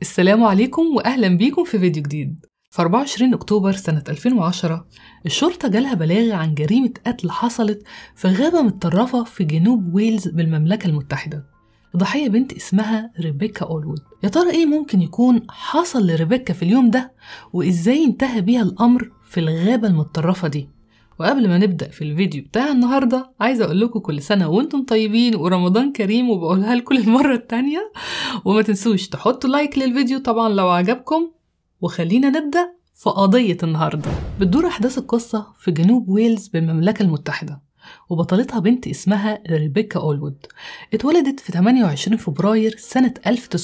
السلام عليكم وأهلا بيكم في فيديو جديد في 24 أكتوبر سنة 2010 الشرطة جالها بلاغ عن جريمة قتل حصلت في غابة متطرفة في جنوب ويلز بالمملكة المتحدة ضحية بنت اسمها ريبيكا أولوود يا ترى إيه ممكن يكون حصل لريبيكا في اليوم ده وإزاي انتهى بيها الأمر في الغابة المتطرفة دي وقبل ما نبدأ في الفيديو بتاع النهاردة عايزة أقول لكم كل سنة وانتم طيبين ورمضان كريم وبقولها لكم المرة التانية وما تنسوش تحطوا لايك للفيديو طبعا لو عجبكم وخلينا نبدأ في قضية النهاردة بتدور أحداث القصة في جنوب ويلز بالمملكة المتحدة وبطلتها بنت اسمها ريبيكا أولوود اتولدت في 28 فبراير سنة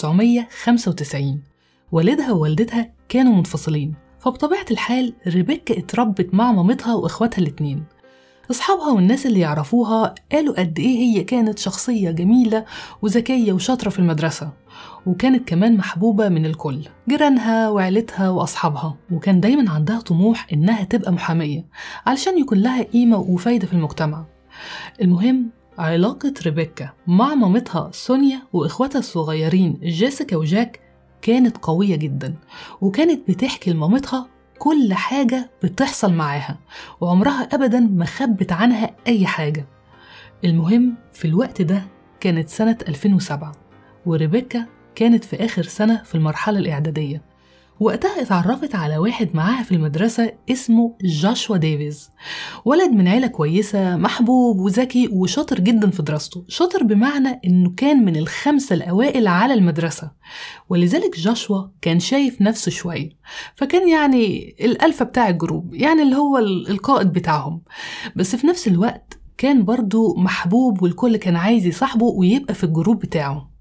1995 والدها ووالدتها كانوا منفصلين فبطبيعة الحال ريبيكا اتربت مع مامتها وإخواتها الاتنين أصحابها والناس اللي يعرفوها قالوا قد إيه هي كانت شخصية جميلة وذكية وشاطرة في المدرسة وكانت كمان محبوبة من الكل جيرانها وعيلتها وأصحابها وكان دايما عندها طموح إنها تبقى محامية علشان يكون لها قيمة وفايدة في المجتمع المهم علاقة ريبيكا مع مامتها سونيا وإخواتها الصغيرين جيسيكا وجاك كانت قوية جدا وكانت بتحكي لمامتها كل حاجة بتحصل معاها وعمرها أبدا ما خبت عنها أي حاجة المهم في الوقت ده كانت سنة 2007 وريبيكا كانت في آخر سنة في المرحلة الإعدادية وقتها اتعرفت على واحد معاها في المدرسة اسمه جاشوا ديفيز ولد من عيلة كويسة محبوب وذكي وشاطر جدا في دراسته شاطر بمعنى انه كان من الخمسة الأوائل على المدرسة ولذلك جاشوا كان شايف نفسه شوية فكان يعني الألفة بتاع الجروب يعني اللي هو القائد بتاعهم بس في نفس الوقت كان برضو محبوب والكل كان عايز يصاحبه ويبقى في الجروب بتاعه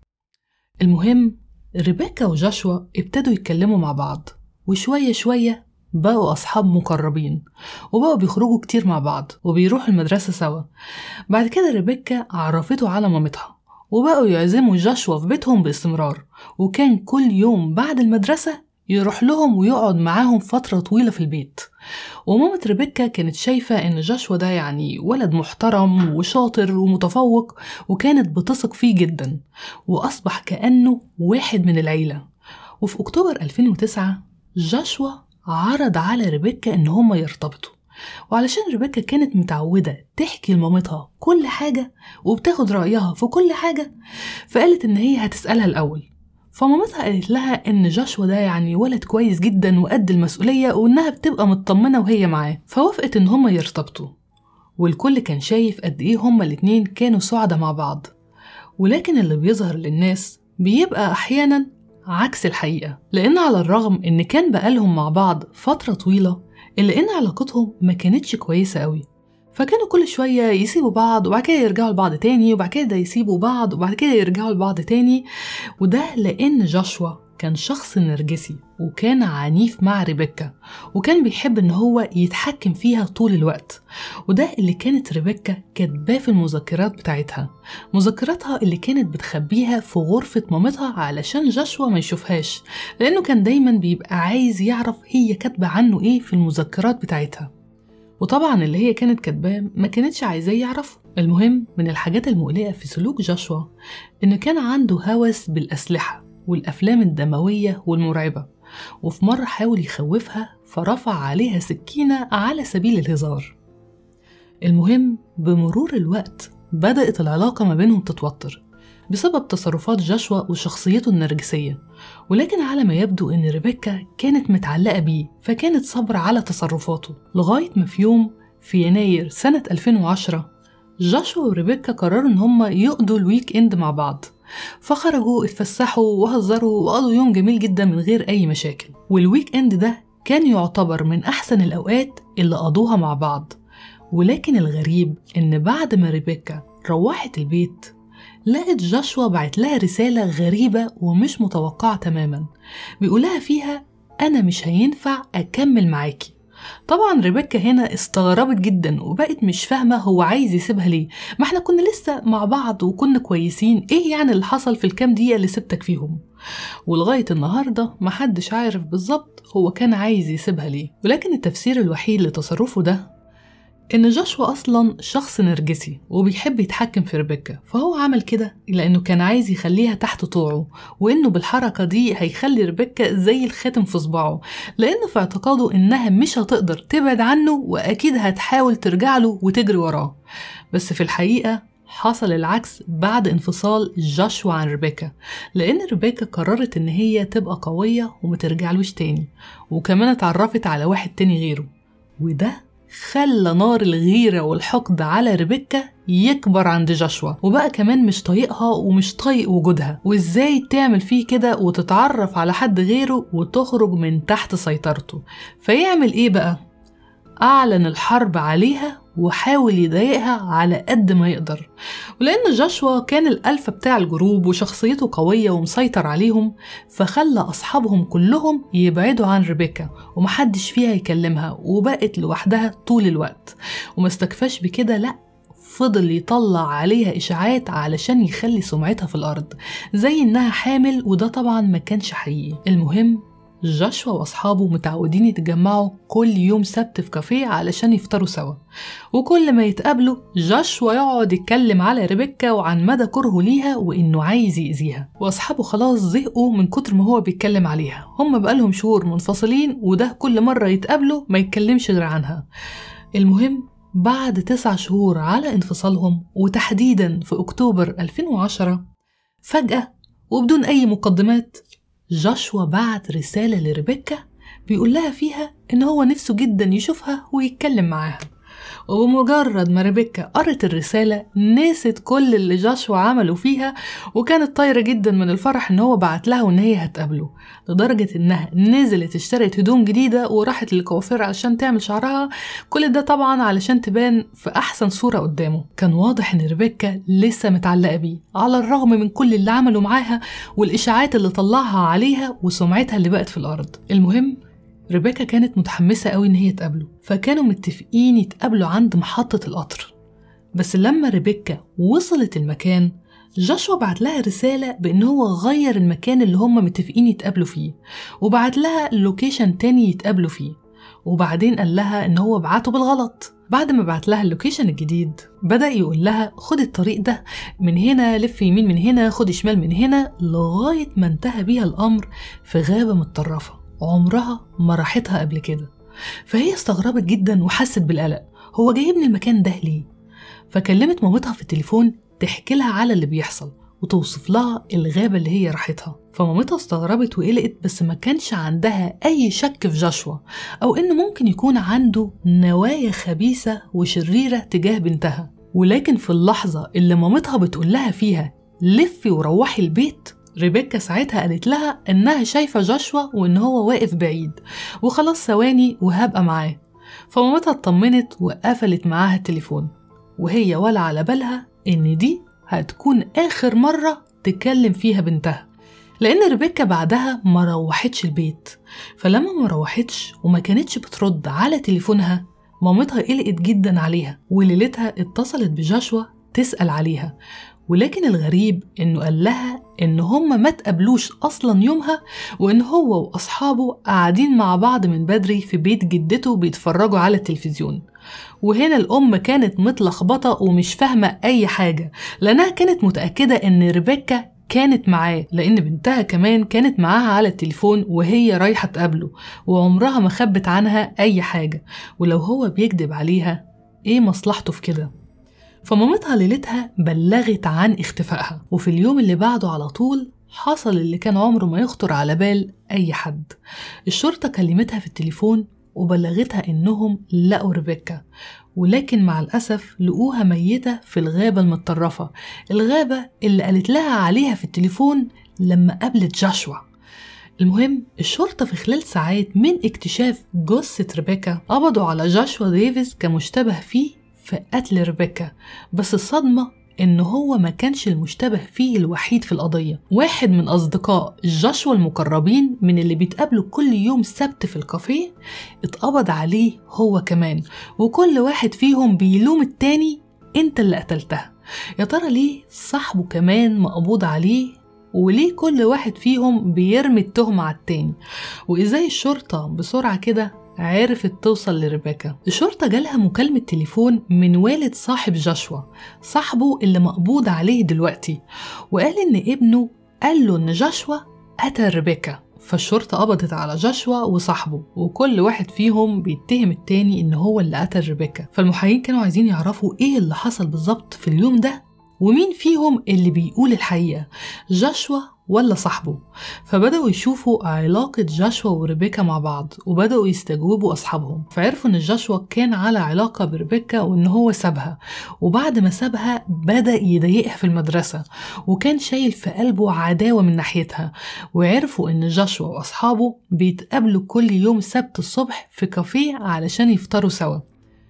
المهم ريبيكا وجاشوا ابتدوا يتكلموا مع بعض وشوية شوية بقوا أصحاب مقربين وبقوا بيخرجوا كتير مع بعض وبيروحوا المدرسة سوا بعد كده ريبيكا عرفته على مامتها وبقوا يعزموا جاشوا في بيتهم باستمرار وكان كل يوم بعد المدرسة يروح لهم ويقعد معاهم فترة طويلة في البيت ومامة ريبيكا كانت شايفة إن جاشوا ده يعني ولد محترم وشاطر ومتفوق وكانت بتثق فيه جدا وأصبح كأنه واحد من العيلة وفي أكتوبر 2009 جاشوا عرض على ريبيكا إن هما يرتبطوا وعلشان ريبيكا كانت متعودة تحكي لمامتها كل حاجة وبتاخد رأيها في كل حاجة فقالت إن هي هتسألها الأول فمامتها قالت لها إن جاشوا ده يعني ولد كويس جدا وقد المسؤولية وإنها بتبقى مطمنة وهي معاه فوافقت إن هما يرتبطوا والكل كان شايف قد إيه هما الاتنين كانوا سعداء مع بعض ولكن اللي بيظهر للناس بيبقى أحيانا عكس الحقيقة لأن على الرغم إن كان بقالهم مع بعض فترة طويلة إلا إن علاقتهم ما كانتش كويسة قوي فكانوا كل شوية يسيبوا بعض وبعد كده يرجعوا لبعض تاني وبعد كده يسيبوا بعض وبعد كده يرجعوا لبعض تاني وده لأن جاشوا كان شخص نرجسي وكان عنيف مع ريبيكا وكان بيحب ان هو يتحكم فيها طول الوقت وده اللي كانت ريبيكا كاتباه في المذكرات بتاعتها مذكراتها اللي كانت بتخبيها في غرفة مامتها علشان جاشوا ما يشوفهاش لانه كان دايما بيبقى عايز يعرف هي كاتبة عنه ايه في المذكرات بتاعتها وطبعا اللي هي كانت كاتباه ما كانتش عايزاه يعرفه المهم من الحاجات المقلقة في سلوك جاشوا إنه كان عنده هوس بالأسلحة والأفلام الدموية والمرعبة وفي مرة حاول يخوفها فرفع عليها سكينة على سبيل الهزار المهم بمرور الوقت بدأت العلاقة ما بينهم تتوتر بسبب تصرفات جاشوا وشخصيته النرجسية ولكن على ما يبدو إن ريبيكا كانت متعلقة بيه فكانت صبر على تصرفاته لغاية ما في يوم في يناير سنة 2010 جاشوا وريبيكا قرروا إن هما يقضوا الويك إند مع بعض فخرجوا اتفسحوا وهزروا وقضوا يوم جميل جدا من غير أي مشاكل والويك إند ده كان يعتبر من أحسن الأوقات اللي قضوها مع بعض ولكن الغريب إن بعد ما ريبيكا روحت البيت لقت جاشوا بعت لها رسالة غريبة ومش متوقعة تماما بيقولها فيها أنا مش هينفع أكمل معاكي طبعا ريبيكا هنا استغربت جدا وبقت مش فاهمة هو عايز يسيبها ليه ما احنا كنا لسه مع بعض وكنا كويسين ايه يعني اللي حصل في الكام دقيقة اللي سبتك فيهم ولغاية النهاردة محدش عارف بالظبط هو كان عايز يسيبها ليه ولكن التفسير الوحيد لتصرفه ده إن جاشوا أصلا شخص نرجسي وبيحب يتحكم في ريبيكا فهو عمل كده لأنه كان عايز يخليها تحت طوعه وإنه بالحركة دي هيخلي ريبيكا زي الخاتم في صباعه لأنه في اعتقاده إنها مش هتقدر تبعد عنه وأكيد هتحاول ترجع له وتجري وراه بس في الحقيقة حصل العكس بعد انفصال جاشوا عن ريبيكا لأن ريبيكا قررت إن هي تبقى قوية ومترجعلوش تاني وكمان اتعرفت على واحد تاني غيره وده خلى نار الغيرة والحقد على ريبيكا يكبر عند جاشوا وبقى كمان مش طايقها ومش طايق وجودها وازاي تعمل فيه كده وتتعرف على حد غيره وتخرج من تحت سيطرته فيعمل ايه بقى أعلن الحرب عليها وحاول يضايقها على قد ما يقدر ولأن جاشوا كان الألفا بتاع الجروب وشخصيته قوية ومسيطر عليهم فخلى أصحابهم كلهم يبعدوا عن ريبيكا ومحدش فيها يكلمها وبقت لوحدها طول الوقت وما استكفاش بكده لأ فضل يطلع عليها إشاعات علشان يخلي سمعتها في الأرض زي إنها حامل وده طبعا ما كانش حقيقي المهم جاشوا وأصحابه متعودين يتجمعوا كل يوم سبت في كافيه علشان يفطروا سوا وكل ما يتقابلوا جاشوا يقعد يتكلم على ريبيكا وعن مدى كرهه ليها وإنه عايز يأذيها وأصحابه خلاص زهقوا من كتر ما هو بيتكلم عليها هم بقالهم شهور منفصلين وده كل مرة يتقابلوا ما يتكلمش غير عنها المهم بعد تسع شهور على انفصالهم وتحديدا في أكتوبر 2010 فجأة وبدون أي مقدمات جاشوا بعت رسالة لريبيكا بيقول لها فيها إن هو نفسه جدا يشوفها ويتكلم معاها وبمجرد ما ريبيكا قرت الرسالة نسيت كل اللي جاشوا عمله فيها وكانت طايرة جدا من الفرح إن هو بعت لها وإن هي هتقابله لدرجة إنها نزلت اشترت هدوم جديدة وراحت للكوافير علشان تعمل شعرها كل ده طبعا علشان تبان في أحسن صورة قدامه كان واضح إن ريبيكا لسه متعلقة بيه على الرغم من كل اللي عمله معاها والإشاعات اللي طلعها عليها وسمعتها اللي بقت في الأرض المهم ريبيكا كانت متحمسة قوي إن هي تقابله فكانوا متفقين يتقابلوا عند محطة القطر بس لما ريبيكا وصلت المكان جاشوا بعت لها رسالة بإن هو غير المكان اللي هما متفقين يتقابلوا فيه وبعت لها لوكيشن تاني يتقابلوا فيه وبعدين قال لها إن هو بعته بالغلط بعد ما بعت لها اللوكيشن الجديد بدأ يقول لها خد الطريق ده من هنا لف يمين من هنا خد شمال من هنا لغاية ما انتهى بيها الأمر في غابة متطرفة عمرها ما راحتها قبل كده فهي استغربت جدا وحست بالقلق هو جايبني المكان ده ليه فكلمت مامتها في التليفون تحكي لها على اللي بيحصل وتوصف لها الغابة اللي هي راحتها فمامتها استغربت وقلقت بس ما كانش عندها أي شك في جاشوا أو إنه ممكن يكون عنده نوايا خبيثة وشريرة تجاه بنتها ولكن في اللحظة اللي مامتها بتقول لها فيها لفي وروحي البيت ريبيكا ساعتها قالت لها إنها شايفة جاشوا وإن هو واقف بعيد وخلاص ثواني وهبقى معاه فمامتها اطمنت وقفلت معاها التليفون وهي ولا على بالها إن دي هتكون آخر مرة تكلم فيها بنتها لأن ريبيكا بعدها ما روحتش البيت فلما ما روحتش وما كانتش بترد على تليفونها مامتها قلقت جدا عليها وليلتها اتصلت بجاشوا تسأل عليها ولكن الغريب انه قال لها ان هما ما تقابلوش اصلا يومها وان هو واصحابه قاعدين مع بعض من بدري في بيت جدته بيتفرجوا على التلفزيون وهنا الأم كانت متلخبطة ومش فاهمة أي حاجة لأنها كانت متأكدة إن ريبيكا كانت معاه لأن بنتها كمان كانت معاها على التليفون وهي رايحة تقابله وعمرها ما خبت عنها أي حاجة ولو هو بيكذب عليها إيه مصلحته في كده فمامتها ليلتها بلغت عن اختفائها وفي اليوم اللي بعده على طول حصل اللي كان عمره ما يخطر على بال أي حد الشرطة كلمتها في التليفون وبلغتها إنهم لقوا ريبيكا ولكن مع الأسف لقوها ميتة في الغابة المتطرفة الغابة اللي قالت لها عليها في التليفون لما قابلت جاشوا المهم الشرطة في خلال ساعات من اكتشاف جثة ريبيكا قبضوا على جاشوا ديفيز كمشتبه فيه في قتل ريبيكا بس الصدمة إن هو ما كانش المشتبه فيه الوحيد في القضية واحد من أصدقاء جاشوا المقربين من اللي بيتقابلوا كل يوم سبت في الكافيه اتقبض عليه هو كمان وكل واحد فيهم بيلوم التاني انت اللي قتلتها يا ترى ليه صاحبه كمان مقبوض عليه وليه كل واحد فيهم بيرمي التهمة على التاني وإزاي الشرطة بسرعة كده عرفت توصل لريبيكا الشرطة جالها مكالمة تليفون من والد صاحب جاشوا صاحبه اللي مقبوض عليه دلوقتي وقال إن ابنه قال له إن جاشوا قتل ريبيكا فالشرطة قبضت على جاشوا وصاحبه وكل واحد فيهم بيتهم التاني إن هو اللي قتل ريبيكا فالمحامين كانوا عايزين يعرفوا إيه اللي حصل بالظبط في اليوم ده ومين فيهم اللي بيقول الحقيقة جاشوا ولا صاحبه فبدأوا يشوفوا علاقة جاشوا وريبيكا مع بعض وبدأوا يستجوبوا أصحابهم فعرفوا إن جاشوا كان على علاقة بريبيكا وإن هو سابها وبعد ما سابها بدأ يضايقها في المدرسة وكان شايل في قلبه عداوة من ناحيتها وعرفوا إن جاشوا وأصحابه بيتقابلوا كل يوم سبت الصبح في كافيه علشان يفطروا سوا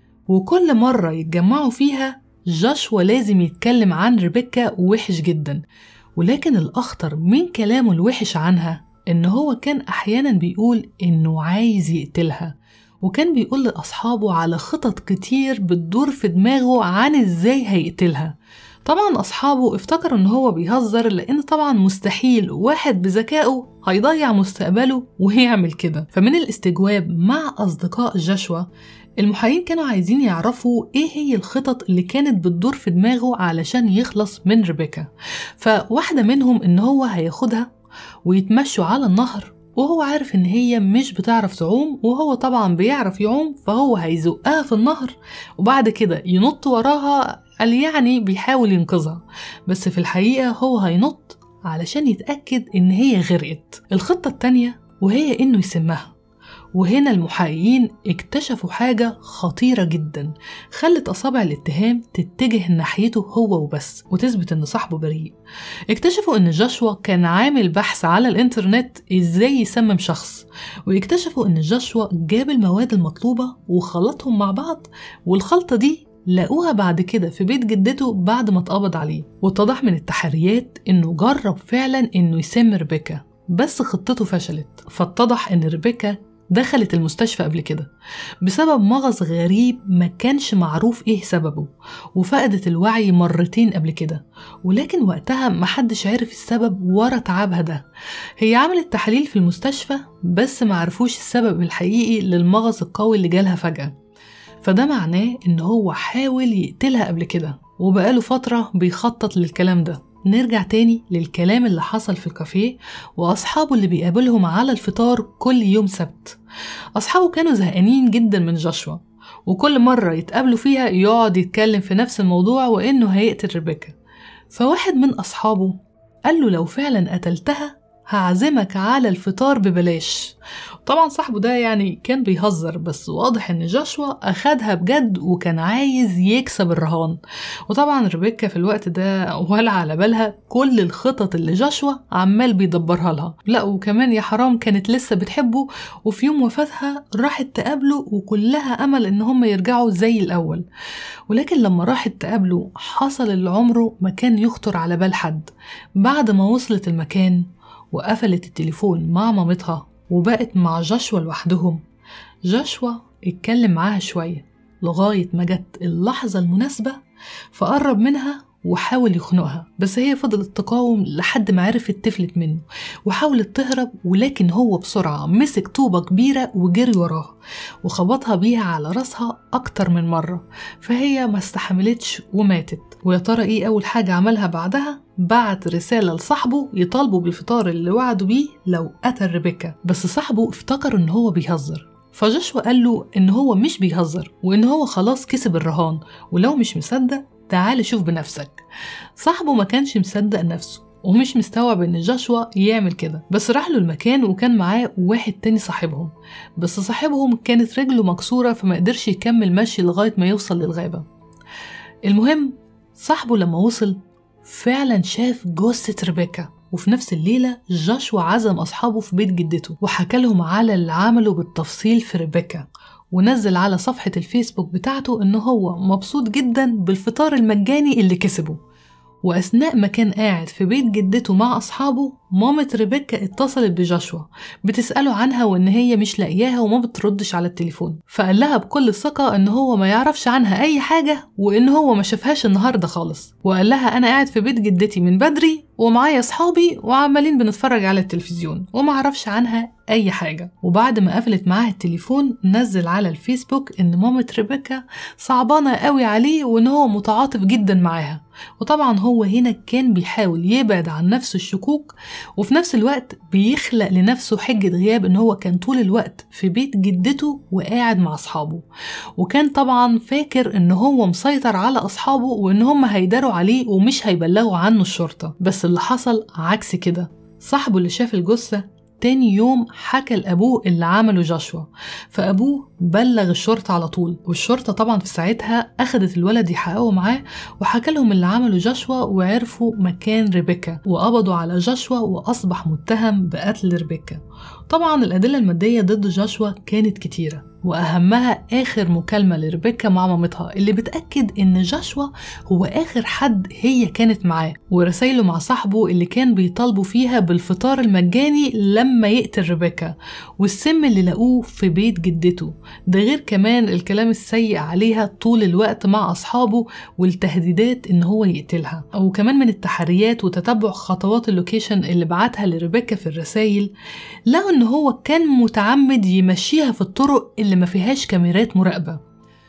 وكل مرة يتجمعوا فيها جاشوا لازم يتكلم عن ريبيكا وحش جدا ولكن الأخطر من كلامه الوحش عنها إن هو كان أحيانا بيقول إنه عايز يقتلها وكان بيقول لأصحابه على خطط كتير بتدور في دماغه عن إزاي هيقتلها طبعا أصحابه افتكروا إن هو بيهزر لأن طبعا مستحيل واحد بذكائه هيضيع مستقبله ويعمل كده فمن الاستجواب مع أصدقاء جاشوا المحامين كانوا عايزين يعرفوا ايه هي الخطط اللي كانت بتدور في دماغه علشان يخلص من ريبيكا فواحدة منهم ان هو هياخدها ويتمشوا على النهر وهو عارف ان هي مش بتعرف تعوم وهو طبعا بيعرف يعوم فهو هيزقها في النهر وبعد كده ينط وراها قال يعني بيحاول ينقذها بس في الحقيقة هو هينط علشان يتأكد ان هي غرقت الخطة التانية وهي انه يسمها وهنا المحققين اكتشفوا حاجة خطيرة جدا خلت أصابع الاتهام تتجه ناحيته هو وبس وتثبت إن صاحبه بريء اكتشفوا إن جاشوا كان عامل بحث على الإنترنت إزاي يسمم شخص واكتشفوا إن جاشوا جاب المواد المطلوبة وخلطهم مع بعض والخلطة دي لقوها بعد كده في بيت جدته بعد ما اتقبض عليه واتضح من التحريات إنه جرب فعلا إنه يسم ريبيكا بس خطته فشلت فاتضح إن ريبيكا دخلت المستشفى قبل كده بسبب مغص غريب ما كانش معروف ايه سببه وفقدت الوعي مرتين قبل كده ولكن وقتها محدش عرف السبب ورا تعبها ده هي عملت تحاليل في المستشفى بس معرفوش السبب الحقيقي للمغص القوي اللي جالها فجأة فده معناه ان هو حاول يقتلها قبل كده وبقاله فترة بيخطط للكلام ده نرجع تاني للكلام اللي حصل في الكافيه وأصحابه اللي بيقابلهم على الفطار كل يوم سبت أصحابه كانوا زهقانين جدا من جاشوا وكل مرة يتقابلوا فيها يقعد يتكلم في نفس الموضوع وإنه هيقتل ريبيكا فواحد من أصحابه قال له لو فعلا قتلتها هعزمك على الفطار ببلاش طبعا صاحبه ده يعني كان بيهزر بس واضح ان جاشوا اخدها بجد وكان عايز يكسب الرهان وطبعا ريبيكا في الوقت ده ولا على بالها كل الخطط اللي جاشوا عمال بيدبرها لها لا وكمان يا حرام كانت لسه بتحبه وفي يوم وفاتها راحت تقابله وكلها امل ان هم يرجعوا زي الاول ولكن لما راحت تقابله حصل اللي عمره ما كان يخطر على بال حد بعد ما وصلت المكان وقفلت التليفون مع مامتها وبقت مع جاشوا لوحدهم جاشوا اتكلم معاها شوية لغاية ما جت اللحظة المناسبة فقرب منها وحاول يخنقها بس هي فضلت تقاوم لحد ما عرفت تفلت منه وحاولت تهرب ولكن هو بسرعة مسك طوبة كبيرة وجري وراها وخبطها بيها على راسها أكتر من مرة فهي ما استحملتش وماتت ويا ترى إيه أول حاجة عملها بعدها؟ بعت رسالة لصاحبه يطالبه بالفطار اللي وعده بيه لو قتل ريبيكا بس صاحبه افتكر إن هو بيهزر فجشوا قال له إن هو مش بيهزر وإن هو خلاص كسب الرهان ولو مش مصدق تعال شوف بنفسك صاحبه ما كانش مصدق نفسه ومش مستوعب ان جاشوا يعمل كده بس راح له المكان وكان معاه واحد تاني صاحبهم بس صاحبهم كانت رجله مكسورة فما قدرش يكمل مشي لغاية ما يوصل للغابة المهم صاحبه لما وصل فعلا شاف جثة ريبيكا وفي نفس الليلة جاشوا عزم أصحابه في بيت جدته وحكى لهم على اللي عمله بالتفصيل في ريبيكا ونزل على صفحة الفيسبوك بتاعته إن هو مبسوط جدا بالفطار المجاني اللي كسبه وأثناء ما كان قاعد في بيت جدته مع أصحابه مامة ريبيكا اتصلت بجاشوا بتسأله عنها وإن هي مش لاقياها وما بتردش على التليفون فقال لها بكل ثقة إن هو ما يعرفش عنها أي حاجة وإن هو ما شافهاش النهاردة خالص وقال لها أنا قاعد في بيت جدتي من بدري ومعايا صحابي وعمالين بنتفرج على التلفزيون وما عرفش عنها أي حاجة وبعد ما قفلت معاها التليفون نزل على الفيسبوك إن مامة ريبيكا صعبانة قوي عليه وإن هو متعاطف جدا معاها وطبعا هو هنا كان بيحاول يبعد عن نفسه الشكوك وفي نفس الوقت بيخلق لنفسه حجة غياب إن هو كان طول الوقت في بيت جدته وقاعد مع أصحابه وكان طبعا فاكر إن هو مسيطر على أصحابه وإن هم هيداروا عليه ومش هيبلغوا عنه الشرطة بس اللي حصل عكس كده صاحبه اللي شاف الجثة تاني يوم حكى لأبوه اللي عمله جاشوا فأبوه بلغ الشرطة على طول والشرطة طبعا في ساعتها أخدت الولد يحققوا معاه وحكى لهم اللي عمله جاشوا وعرفوا مكان ريبيكا وقبضوا على جاشوا وأصبح متهم بقتل ريبيكا طبعا الأدلة المادية ضد جاشوا كانت كتيرة وأهمها آخر مكالمة لريبيكا مع مامتها اللي بتأكد إن جاشوا هو آخر حد هي كانت معاه ورسايله مع صاحبه اللي كان بيطالبوا فيها بالفطار المجاني لما يقتل ريبيكا والسم اللي لقوه في بيت جدته ده غير كمان الكلام السيء عليها طول الوقت مع أصحابه والتهديدات إن هو يقتلها وكمان من التحريات وتتبع خطوات اللوكيشن اللي بعتها لريبيكا في الرسايل لقوا إن هو كان متعمد يمشيها في الطرق اللي ما فيهاش كاميرات مراقبة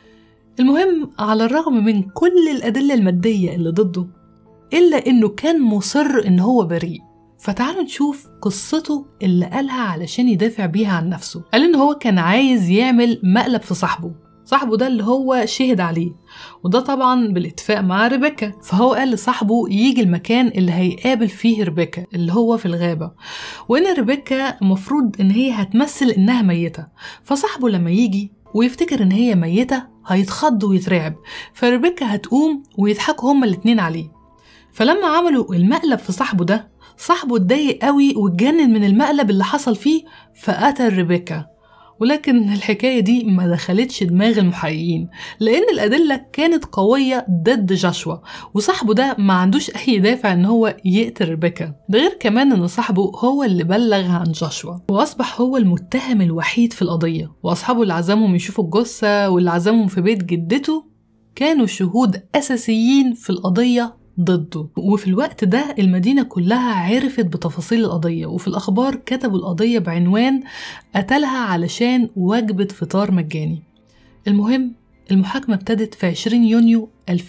المهم على الرغم من كل الأدلة المادية اللي ضده إلا إنه كان مصر إن هو بريء فتعالوا نشوف قصته اللي قالها علشان يدافع بيها عن نفسه قال إن هو كان عايز يعمل مقلب في صاحبه صاحبه ده اللي هو شهد عليه وده طبعا بالاتفاق مع ريبيكا فهو قال لصاحبه يجي المكان اللي هيقابل فيه ريبيكا اللي هو في الغابة وإن ريبيكا المفروض إن هي هتمثل إنها ميتة فصاحبه لما يجي ويفتكر إن هي ميتة هيتخض ويترعب فريبيكا هتقوم ويضحكوا هما الاتنين عليه فلما عملوا المقلب في صاحبه ده صاحبه اتضايق قوي واتجنن من المقلب اللي حصل فيه فقتل ريبيكا ولكن الحكاية دي ما دخلتش دماغ المحققين لأن الأدلة كانت قوية ضد جاشوا وصاحبه ده ما عندوش أي دافع إن هو يقتل ريبيكا ده غير كمان إن صاحبه هو اللي بلغ عن جاشوا وأصبح هو المتهم الوحيد في القضية وأصحابه اللي عزمهم يشوفوا الجثة واللي عزمهم في بيت جدته كانوا شهود أساسيين في القضية ضده وفي الوقت ده المدينة كلها عرفت بتفاصيل القضية وفي الأخبار كتبوا القضية بعنوان قتلها علشان وجبة فطار مجاني المهم المحاكمة ابتدت في 20 يونيو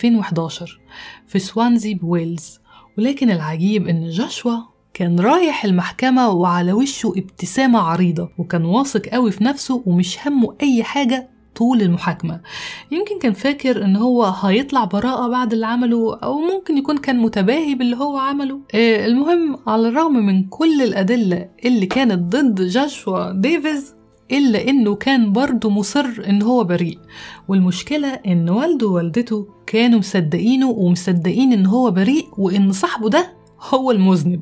2011 في سوانزي بويلز ولكن العجيب إن جاشوا كان رايح المحكمة وعلى وشه ابتسامة عريضة وكان واثق قوي في نفسه ومش همه أي حاجة طول المحاكمة يمكن كان فاكر ان هو هيطلع براءة بعد اللي عمله او ممكن يكون كان متباهي باللي هو عمله آه المهم على الرغم من كل الادلة اللي كانت ضد جاشوا ديفيز إلا إنه كان برضه مصر إن هو بريء والمشكلة إن والده ووالدته كانوا مصدقينه ومصدقين إن هو بريء وإن صاحبه ده هو المذنب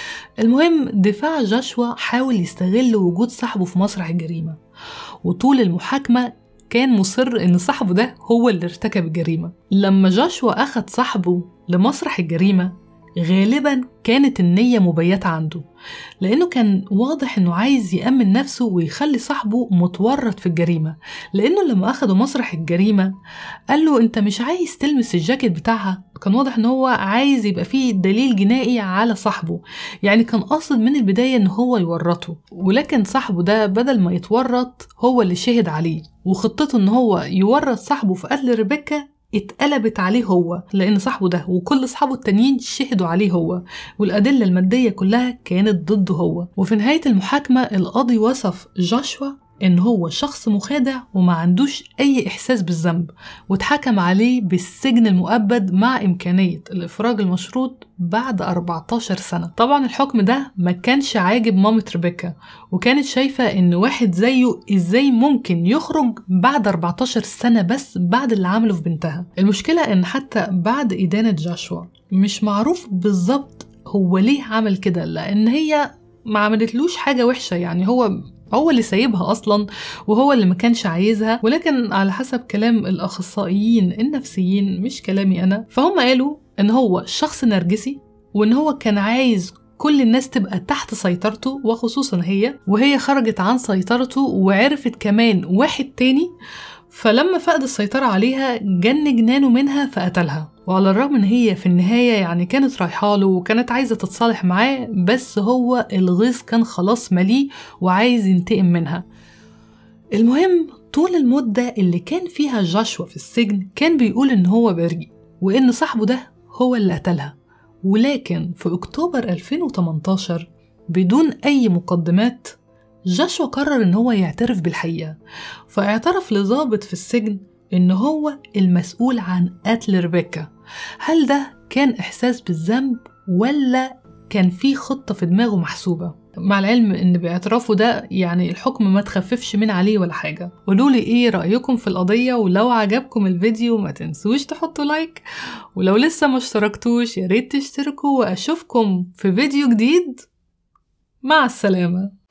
المهم دفاع جاشوا حاول يستغل وجود صاحبه في مسرح الجريمة وطول المحاكمة كان مصر إن صاحبه ده هو اللي ارتكب الجريمة لما جاشوا أخد صاحبه لمسرح الجريمة غالبا كانت النية مبيتة عنده لأنه كان واضح إنه عايز يأمن نفسه ويخلي صاحبه متورط في الجريمة لأنه لما أخده مسرح الجريمة قال له أنت مش عايز تلمس الجاكيت بتاعها كان واضح إن هو عايز يبقى فيه دليل جنائي على صاحبه يعني كان قاصد من البداية إن هو يورطه ولكن صاحبه ده بدل ما يتورط هو اللي شهد عليه وخطته إن هو يورط صاحبه في قتل ريبيكا اتقلبت عليه هو لأن صاحبه ده وكل أصحابه التانيين شهدوا عليه هو والأدلة المادية كلها كانت ضده هو وفي نهاية المحاكمة القاضي وصف جاشوا إن هو شخص مخادع وما عندوش أي إحساس بالذنب واتحكم عليه بالسجن المؤبد مع إمكانية الإفراج المشروط بعد 14 سنة طبعا الحكم ده ما كانش عاجب مامة ريبيكا وكانت شايفة إن واحد زيه إزاي ممكن يخرج بعد 14 سنة بس بعد اللي عمله في بنتها المشكلة إن حتى بعد إدانة جاشوا مش معروف بالظبط هو ليه عمل كده لأن هي ما عملتلوش حاجة وحشة يعني هو هو اللي سايبها اصلا وهو اللي ما كانش عايزها ولكن على حسب كلام الاخصائيين النفسيين مش كلامي انا فهم قالوا ان هو شخص نرجسي وان هو كان عايز كل الناس تبقى تحت سيطرته وخصوصا هي وهي خرجت عن سيطرته وعرفت كمان واحد تاني فلما فقد السيطرة عليها جن جنانه منها فقتلها وعلى الرغم ان هي في النهاية يعني كانت رايحة له وكانت عايزة تتصالح معاه بس هو الغيظ كان خلاص مليه وعايز ينتقم منها المهم طول المدة اللي كان فيها جاشوا في السجن كان بيقول ان هو بريء وان صاحبه ده هو اللي قتلها ولكن في اكتوبر 2018 بدون اي مقدمات جاشوا قرر إن هو يعترف بالحقيقة فاعترف لضابط في السجن إن هو المسؤول عن قتل ريبيكا هل ده كان إحساس بالذنب ولا كان في خطة في دماغه محسوبة مع العلم ان باعترافه ده يعني الحكم ما تخففش من عليه ولا حاجة قولولي ايه رأيكم في القضية ولو عجبكم الفيديو ما تنسوش تحطوا لايك ولو لسه ما اشتركتوش ياريت تشتركوا واشوفكم في فيديو جديد مع السلامه